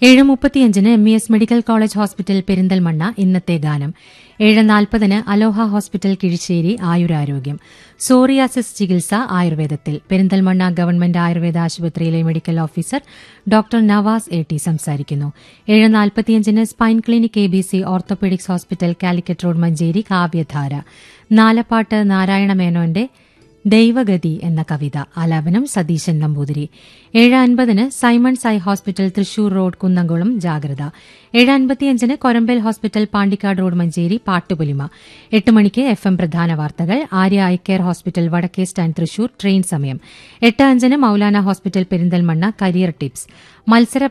ഏഴ് മുപ്പത്തിയഞ്ചിന് M E S medical college hospital Perinthalmanna ഇന്നത്തെ ഗാനം ഏഴ് നാൽപ്പതിന് അലോഹ ഹോസ്പിറ്റൽ കിഴിശ്ശേരി ആയുരാരോഗ്യം സോറിയാസിസ് ചികിത്സ ആയുർവേദത്തിൽ പെരിന്തൽമണ്ണ ഗവൺമെന്റ് ആയുർവേദ ആശുപത്രിയിലെ medical officer doctor Navas A T സംസാരിക്കുന്നു ഏഴ് നാൽപ്പത്തിയഞ്ചിന് spine clinic A B C orthopaedics hospital Calicut road Manjeri കാവ്യധാര നാലപ്പാട്ട് നാരായണ മേനോന്റെ ദൈവഗതി എന്ന കവിത ആലാപനം സതീശൻ നമ്പൂതിരി ഏഴ് അൻപതിന് സൈമൺ സൈ ഹോസ്പിറ്റൽ തൃശൂർ റോഡ് കുന്നംകുളം ജാഗ്രത ഏഴ് അൻപത്തിയഞ്ചിന് കൊരമ്പേൽ ഹോസ്പിറ്റൽ പാണ്ടിക്കാട് റോഡ് മഞ്ചേരി പാട്ടുപുലിമ എട്ട് മണിക്ക് എഫ് എം പ്രധാന വാർത്തകൾ ആര്യ ഐ കെയർ ഹോസ്പിറ്റൽ വടക്കേ സ്റ്റാൻഡ് തൃശൂർ ട്രെയിൻ സമയം എട്ട് അഞ്ചിന് Maulana hospital Perinthalmanna career tips മത്സര